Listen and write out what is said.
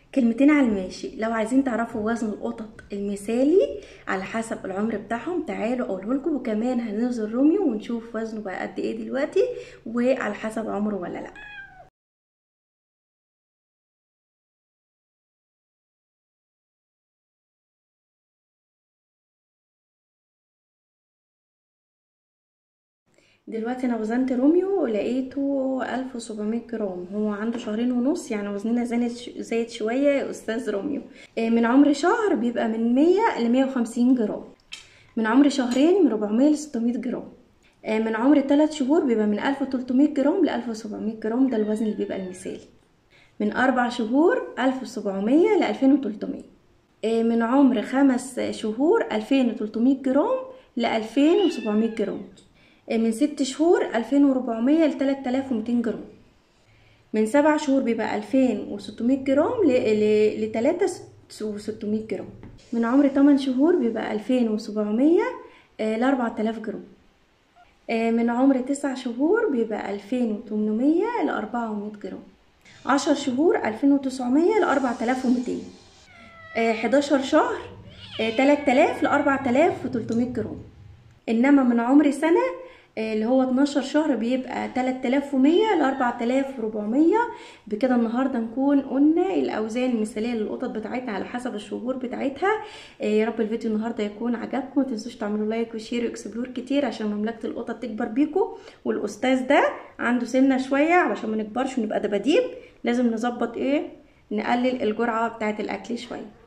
كلمتين على الماشي لو عايزين تعرفوا وزن القطط المثالي على حسب العمر بتاعهم تعالوا اقوله لكم وكمان هننزل روميو ونشوف وزنه بقى قد ايه دلوقتي وعلى حسب عمره ولا لا دلوقتي انا وزنت روميو لقيته 1700 جرام هو عنده شهرين ونص يعني وزننا زايد زايد شويه يا استاذ روميو من عمر شهر بيبقى من 100 ل 150 جرام من عمر شهرين من 400 ل 600 جرام من عمر 3 شهور بيبقى من 1300 جرام ل 1700 جرام ده الوزن اللي بيبقى المثالي من أربع شهور 1700 ل 2300 من عمر خمس شهور 2300 جرام ل 2700 جرام من ست شهور ألفين وربعمية لتلات آلاف ومتين جرام من سبع شهور بيبقى ألفين وستمية جرام لتلاتة وستمية جرام من عمر تمن شهور بيبقى ألفين وسبعمية لأربعة آلاف جرام من عمر تسع شهور بيبقى ألفين وتمنمية لأربعة ومية جرام عشر شهور ألفين وتسعمية لأربعة آلاف ومتين حداشر شهر تلات آلاف لأربعة آلاف وتلتمية جرام إنما من عمر سنة اللي هو 12 شهر بيبقى 3100 ل 4400 بكده النهارده نكون قلنا الاوزان المثاليه للقطط بتاعتنا على حسب الشهور بتاعتها يا رب الفيديو النهارده يكون عجبكم متنسوش تعملوا لايك وشير واكسبلور كتير عشان مملكه القطط تكبر بيكم والاستاذ ده عنده سنه شويه علشان ما نكبرش ونبقى دباديب لازم نظبط ايه نقلل الجرعه بتاعه الاكل شويه